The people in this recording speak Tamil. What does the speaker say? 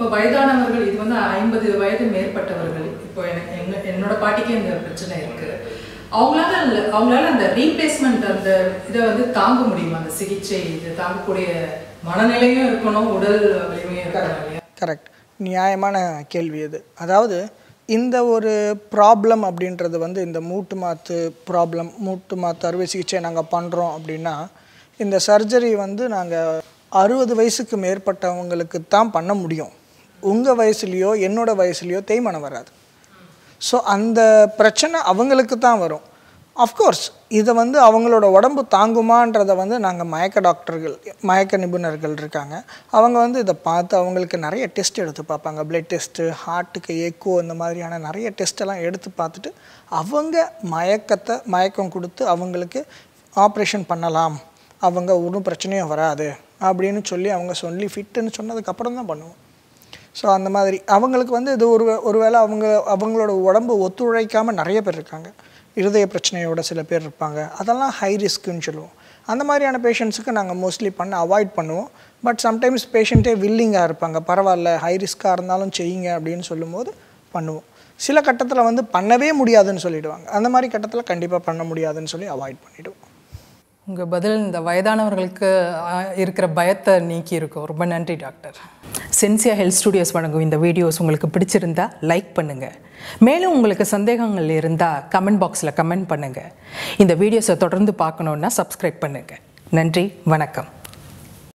இப்போ வயதானவர்கள் இது வந்து ஐம்பது வயது மேற்பட்டவர்கள் இப்போ எனக்கு எங்க என்னோட பாட்டிக்கே இந்த பிரச்சனை இருக்கு அவங்களால அந்த- அவங்களால அந்த ரீப்ளேஸ்மெண்ட் அந்த இதை வந்து தாங்க முடியுமா அந்த சிகிச்சை இது தாங்கக்கூடிய மனநிலையும் இருக்கணும் உடல் வலிமையும் இருக்கணும் இல்லையா கரெக்ட் நியாயமான கேள்வி இது அதாவது இந்த ஒரு ப்ராப்ளம் அப்படின்றது வந்து இந்த மூட்டு மாத்து ப்ராப்ளம் மூட்டு மாத்து அறுவை சிகிச்சை நாங்கள் பண்ணுறோம் அப்படின்னா இந்த சர்ஜரி வந்து நாங்கள் அறுபது வயசுக்கு மேற்பட்டவங்களுக்கு தான் பண்ண முடியும் உங்கள் வயசுலேயோ என்னோட வயசுலேயோ தேய்மானம் வராது ஸோ அந்த பிரச்சனை அவங்களுக்கு தான் வரும் அஃப்கோர்ஸ் இதை வந்து அவங்களோட உடம்பு தாங்குமான்றதை வந்து நாங்கள் மயக்க டாக்டர்கள் மயக்க நிபுணர்கள் இருக்காங்க அவங்க வந்து இதை பார்த்து அவங்களுக்கு நிறைய டெஸ்ட் எடுத்து பார்ப்பாங்க பிளட் டெஸ்ட்டு ஹார்ட்டுக்கு எக்கோ இந்த மாதிரியான நிறைய டெஸ்ட்டெல்லாம் எடுத்து பார்த்துட்டு அவங்க மயக்கத்தை மயக்கம் கொடுத்து அவங்களுக்கு ஆப்ரேஷன் பண்ணலாம் அவங்க ஒன்றும் பிரச்சனையும் வராது அப்படின்னு சொல்லி அவங்க சொல்லி ஃபிட்டுன்னு சொன்னதுக்கப்புறம் தான் பண்ணுவோம் ஸோ அந்த மாதிரி அவங்களுக்கு வந்து இது ஒரு ஒருவேளை அவங்க அவங்களோட உடம்பு ஒத்துழைக்காமல் நிறைய பேர் இருக்காங்க இருதய பிரச்சனையோட சில பேர் இருப்பாங்க அதெல்லாம் ஹை ரிஸ்க்குன்னு சொல்லுவோம் அந்த மாதிரியான பேஷண்ட்ஸுக்கு நாங்கள் மோஸ்ட்லி பண்ண அவாய்ட் பண்ணுவோம் பட் சம்டைம்ஸ் பேஷண்ட்டே வில்லிங்காக இருப்பாங்க பரவாயில்ல ஹை ரிஸ்க்காக இருந்தாலும் செய்யுங்க அப்படின்னு சொல்லும்போது பண்ணுவோம் சில கட்டத்தில் வந்து பண்ணவே முடியாதுன்னு சொல்லிடுவாங்க அந்த மாதிரி கட்டத்தில் கண்டிப்பாக பண்ண முடியாதுன்னு சொல்லி அவாய்ட் பண்ணிவிடுவோம் உங்கள் பதில் இந்த வயதானவர்களுக்கு ஆ, இருக்கிற பயத்தை நீக்கி இருக்கும் ரொம்ப நன்றி டாக்டர் சென்சியா ஹெல்த் ஸ்டுடியோஸ் வழங்கும் இந்த வீடியோஸ் உங்களுக்கு பிடிச்சிருந்தா லைக் பண்ணுங்கள் மேலும் உங்களுக்கு சந்தேகங்கள் இருந்தால் கமெண்ட் பாக்ஸில் கமெண்ட் பண்ணுங்கள் இந்த வீடியோஸை தொடர்ந்து பார்க்கணுன்னா சப்ஸ்கிரைப் பண்ணுங்கள் நன்றி வணக்கம்